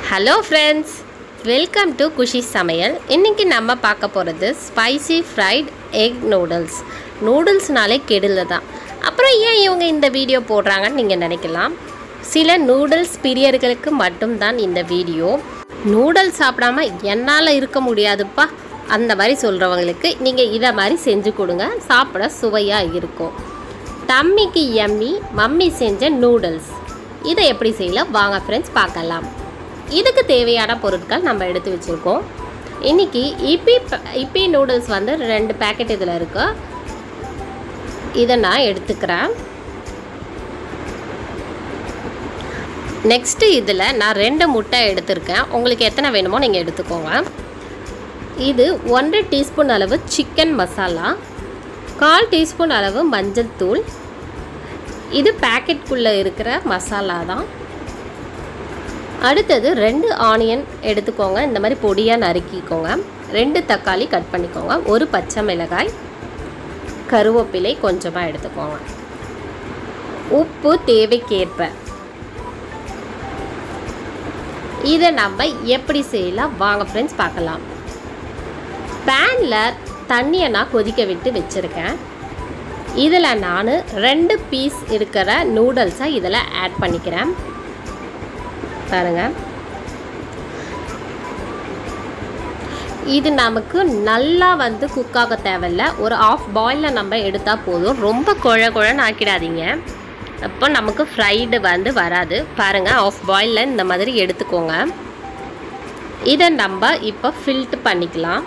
hello friends welcome to Kushi சமையல் இன்றைக்கி நம்ம பார்க்க போகிறது ஸ்பைசி ஃப்ரைட் எக் நூடுல்ஸ் நூடுல்ஸ்னாலே கெடுல தான் அப்புறம் ஏன் இவங்க இந்த வீடியோ போடுறாங்கன்னு நீங்கள் நினைக்கலாம் சில நூடுல்ஸ் பிரியர்களுக்கு மட்டும்தான் இந்த வீடியோ நூடுல்ஸ் சாப்பிடாம என்னால் இருக்க முடியாதுப்பா அந்த மாதிரி சொல்கிறவங்களுக்கு நீங்கள் இதை மாதிரி செஞ்சு கொடுங்க சாப்பிட சுவையாக இருக்கும் டம்மிக்கு எம்மி மம்மி செஞ்ச நூடுல்ஸ் இதை எப்படி செய்யலாம் வாங்க ஃப்ரெண்ட்ஸ் பார்க்கலாம் இதுக்கு தேவையான பொருட்கள் நம்ம எடுத்து வச்சுருக்கோம் இன்றைக்கி இப்பி இப்பி நூடுல்ஸ் வந்து ரெண்டு பேக்கெட் இதில் இருக்கு இதை நான் எடுத்துக்கிறேன் நெக்ஸ்ட்டு இதில் நான் ரெண்டு முட்டை எடுத்திருக்கேன் உங்களுக்கு எத்தனை வேணுமோ நீங்கள் எடுத்துக்கோங்க இது ஒன்றரை டீஸ்பூன் அளவு சிக்கன் மசாலா கால் டீஸ்பூன் அளவு மஞ்சள் தூள் இது பேக்கெட்குள்ளே இருக்கிற மசாலா தான் அடுத்தது ரெண்டு ஆனியன் எடுத்துக்கோங்க இந்த மாதிரி பொடியாக நறுக்கிக்கோங்க ரெண்டு தக்காளி கட் பண்ணிக்கோங்க ஒரு பச்சை மிளகாய் கருவேப்பிலை கொஞ்சமாக எடுத்துக்கோங்க உப்பு தேவைக்கேற்ப இதை நம்ம எப்படி செய்யலாம் வாங்க ஃப்ரெண்ட்ஸ் பார்க்கலாம் பேனில் தண்ணியை நான் கொதிக்க விட்டு வச்சுருக்கேன் இதில் நான் ரெண்டு பீஸ் இருக்கிற நூடுல்ஸை இதில் ஆட் பண்ணிக்கிறேன் பாருங்கள் இது நமக்கு நல்லா வந்து குக்காக தேவையில்ல ஒரு ஆஃப் பாயிலில் நம்ம எடுத்தால் போதும் ரொம்ப குழ குழன்னு ஆக்கிடாதீங்க அப்போ நமக்கு ஃப்ரைடு வந்து வராது பாருங்கள் ஆஃப் பாயிலில் இந்த மாதிரி எடுத்துக்கோங்க இதை நம்ம இப்போ ஃபில்ட் பண்ணிக்கலாம்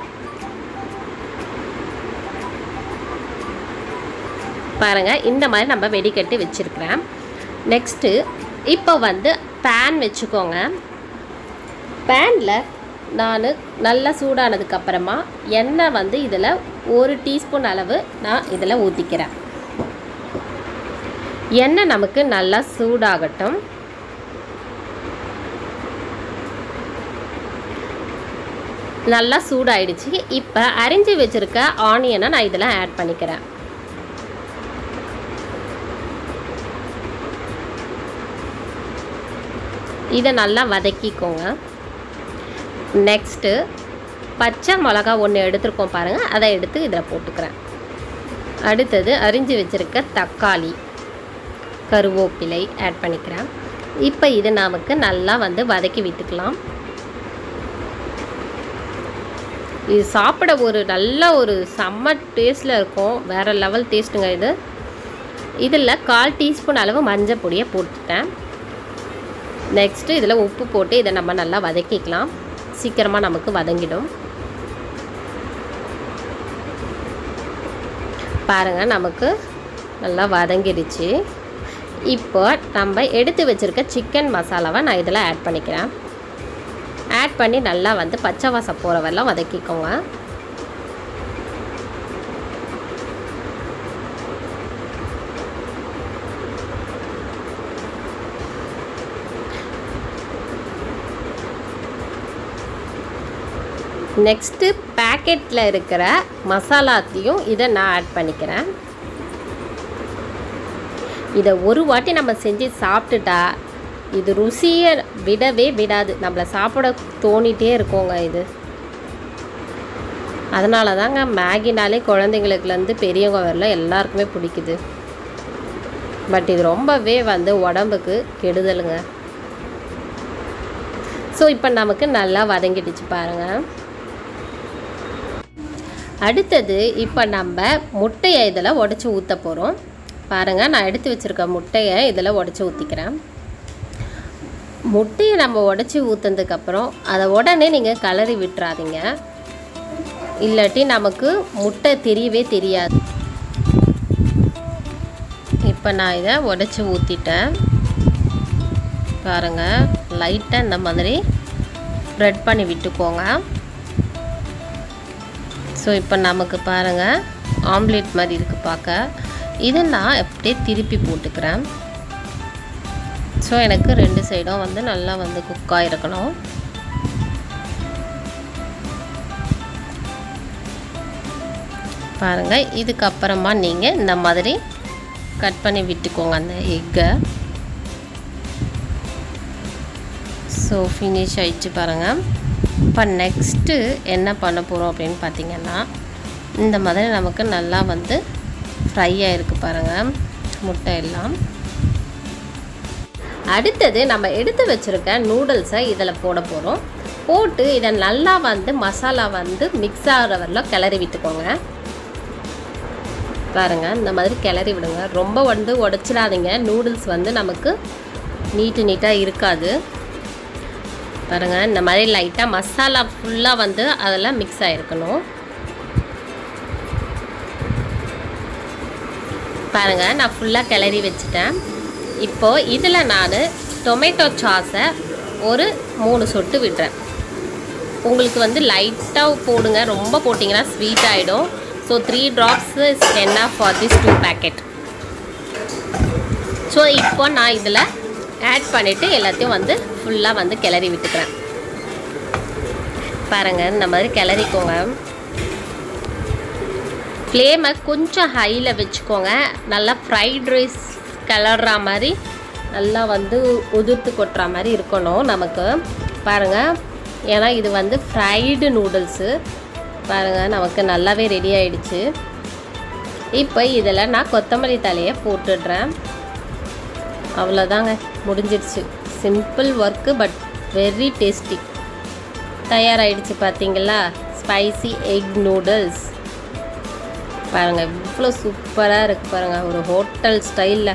பாருங்கள் இந்த மாதிரி நம்ம வெடிக்கட்டி வச்சுருக்கிறேன் நெக்ஸ்ட்டு இப்போ வந்து பேன் வச்சுக்கோங்க பேனில் நான் நல்லா சூடானதுக்கப்புறமா எண்ணெய் வந்து இதில் ஒரு டீஸ்பூன் அளவு நான் இதில் ஊற்றிக்கிறேன் எண்ணெய் நமக்கு நல்லா சூடாகட்டும் நல்லா சூடாயிடுச்சு இப்போ அரிஞ்சு வச்சுருக்க ஆனியனை நான் இதில் ஆட் பண்ணிக்கிறேன் இதை நல்லா வதக்கிக்கோங்க நெக்ஸ்ட்டு பச்சை மிளகா ஒன்று எடுத்துருக்கோம் பாருங்கள் அதை எடுத்து இதில் போட்டுக்கிறேன் அடுத்தது அரிஞ்சு வச்சுருக்க தக்காளி கருவேப்பிலை ஆட் பண்ணிக்கிறேன் இப்போ இது நமக்கு நல்லா வந்து வதக்கி விட்டுக்கலாம் இது சாப்பிட ஒரு நல்ல ஒரு செம்ம டேஸ்ட்டில் இருக்கும் வேறு லெவல் டேஸ்ட்டுங்க இது இதில் கால் டீஸ்பூன் அளவு மஞ்சள் பொடியை போட்டுட்டேன் நெக்ஸ்ட்டு இதில் உப்பு போட்டு இதை நம்ம நல்லா வதக்கிக்கலாம் சீக்கிரமாக நமக்கு வதங்கிடும் பாருங்கள் நமக்கு நல்லா வதங்கிடுச்சு இப்போ நம்ம எடுத்து வச்சுருக்க சிக்கன் மசாலாவை நான் இதில் ஆட் பண்ணிக்கிறேன் ஆட் பண்ணி நல்லா வந்து பச்சை வாசம் போகிற வரலாம் வதக்கிக்கோங்க நெக்ஸ்ட்டு பேக்கெட்டில் இருக்கிற மசாலாத்தையும் இதை நான் ஆட் பண்ணிக்கிறேன் இதை ஒரு வாட்டி நம்ம செஞ்சு சாப்பிட்டுட்டா இது ருசியை விடவே விடாது நம்மளை சாப்பிட தோணிகிட்டே இருக்கோங்க இது அதனால தாங்க மேகினாலே குழந்தைங்களுக்குலேருந்து பெரியவங்க வரல எல்லாருக்குமே பிடிக்குது பட் இது ரொம்பவே வந்து உடம்புக்கு கெடுதலுங்க ஸோ இப்போ நமக்கு நல்லா வதங்கிடுச்சு பாருங்கள் அடுத்தது இப்போ நம்ம முட்டையை இதில் உடச்சி ஊற்ற போகிறோம் பாருங்கள் நான் எடுத்து வச்சுருக்க முட்டையை இதில் உடச்சி ஊற்றிக்கிறேன் முட்டையை நம்ம உடச்சி ஊற்றுனதுக்கப்புறம் அதை உடனே நீங்கள் கலரி விட்டுறாதீங்க இல்லாட்டி நமக்கு முட்டை தெரியவே தெரியாது இப்போ நான் இதை உடச்சி ஊற்றிட்டேன் பாருங்கள் லைட்டாக இந்த மாதிரி ஸ்ப்ரெட் பண்ணி விட்டுக்கோங்க ஸோ இப்போ நமக்கு பாருங்கள் ஆம்லேட் மாதிரி இருக்குது பார்க்க இதை நான் அப்படியே திருப்பி போட்டுக்கிறேன் ஸோ எனக்கு ரெண்டு சைடும் வந்து நல்லா வந்து குக்காக இருக்கணும் பாருங்கள் இதுக்கப்புறமா நீங்கள் இந்த மாதிரி கட் பண்ணி விட்டுக்கோங்க அந்த எக்கை ஸோ ஸோ ஃபினிஷ் ஆயிடுச்சு பாருங்கள் இப்போ நெக்ஸ்ட்டு என்ன பண்ண போகிறோம் அப்படின்னு பார்த்தீங்கன்னா இந்த மாதிரி நமக்கு நல்லா வந்து ஃப்ரை ஆகிருக்கு பாருங்கள் முட்டை எல்லாம் அடுத்தது நம்ம எடுத்து வச்சுருக்க நூடுல்ஸை இதில் போட போகிறோம் போட்டு இதை நல்லா வந்து மசாலா வந்து மிக்ஸ் ஆகிற வரல கிளறி விட்டுக்கோங்க பாருங்க இந்த மாதிரி கிளறி விடுங்க ரொம்ப வந்து உடச்சிடாதீங்க நூடுல்ஸ் வந்து நமக்கு நீட்டு நீட்டாக இருக்காது பாருங்க இந்த மாதிரி லைட்டாக மசாலா ஃபுல்லாக வந்து அதெல்லாம் மிக்ஸ் ஆகிருக்கணும் பாருங்க நான் ஃபுல்லாக கிளறி வச்சுட்டேன் இப்போது இதில் நான் டொமேட்டோ சாஸை ஒரு மூணு சொட்டு விடுறேன் உங்களுக்கு வந்து லைட்டாக போடுங்க ரொம்ப போட்டிங்கன்னா ஸ்வீட் ஆகிடும் ஸோ த்ரீ ட்ராப்ஸ் இஸ் என்ன ஃபார் திஸ் டூ பேக்கெட் ஸோ இப்போ நான் இதில் ஆட் பண்ணிவிட்டு எல்லாத்தையும் வந்து ஃபுல்லாக வந்து கிளறி விட்டுக்கிறேன் பாருங்கள் இந்த மாதிரி கிளறிக்கோங்க ஃப்ளேமை கொஞ்சம் ஹையில் வச்சுக்கோங்க நல்லா ஃப்ரைட் ரைஸ் கிளற மாதிரி நல்லா வந்து உதிர்த்து கொட்டுற மாதிரி இருக்கணும் நமக்கு பாருங்கள் ஏன்னா இது வந்து ஃப்ரைடு நூடுல்ஸு பாருங்கள் நமக்கு நல்லாவே ரெடி ஆயிடுச்சு இப்போ இதில் நான் கொத்தமல்லி தலையை போட்டுடுறேன் அவ்வளோதாங்க முடிஞ்சிடுச்சு simple work but very tasty தயாராகிடுச்சு பார்த்தீங்களா ஸ்பைசி எக் நூடுல்ஸ் பாருங்கள் இவ்வளோ சூப்பராக இருக்குது பாருங்கள் ஒரு ஹோட்டல் ஸ்டைலில்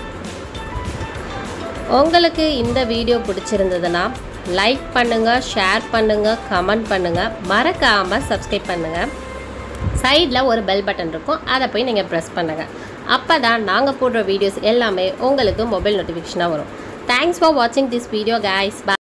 உங்களுக்கு இந்த வீடியோ பிடிச்சிருந்ததுன்னா லைக் பண்ணுங்கள் ஷேர் பண்ணுங்கள் கமெண்ட் பண்ணுங்கள் மறக்காமல் சப்ஸ்கிரைப் பண்ணுங்கள் சைடில் ஒரு பெல் பட்டன் இருக்கும் அதை போய் நீங்கள் ப்ரெஸ் பண்ணுங்கள் அப்போ தான் நாங்கள் போடுற வீடியோஸ் எல்லாமே உங்களுக்கு மொபைல் நோட்டிஃபிகேஷனாக வரும் தேங்க்ஸ் ஃபார் வாட்சிங் திஸ் வீடியோ கைஸ்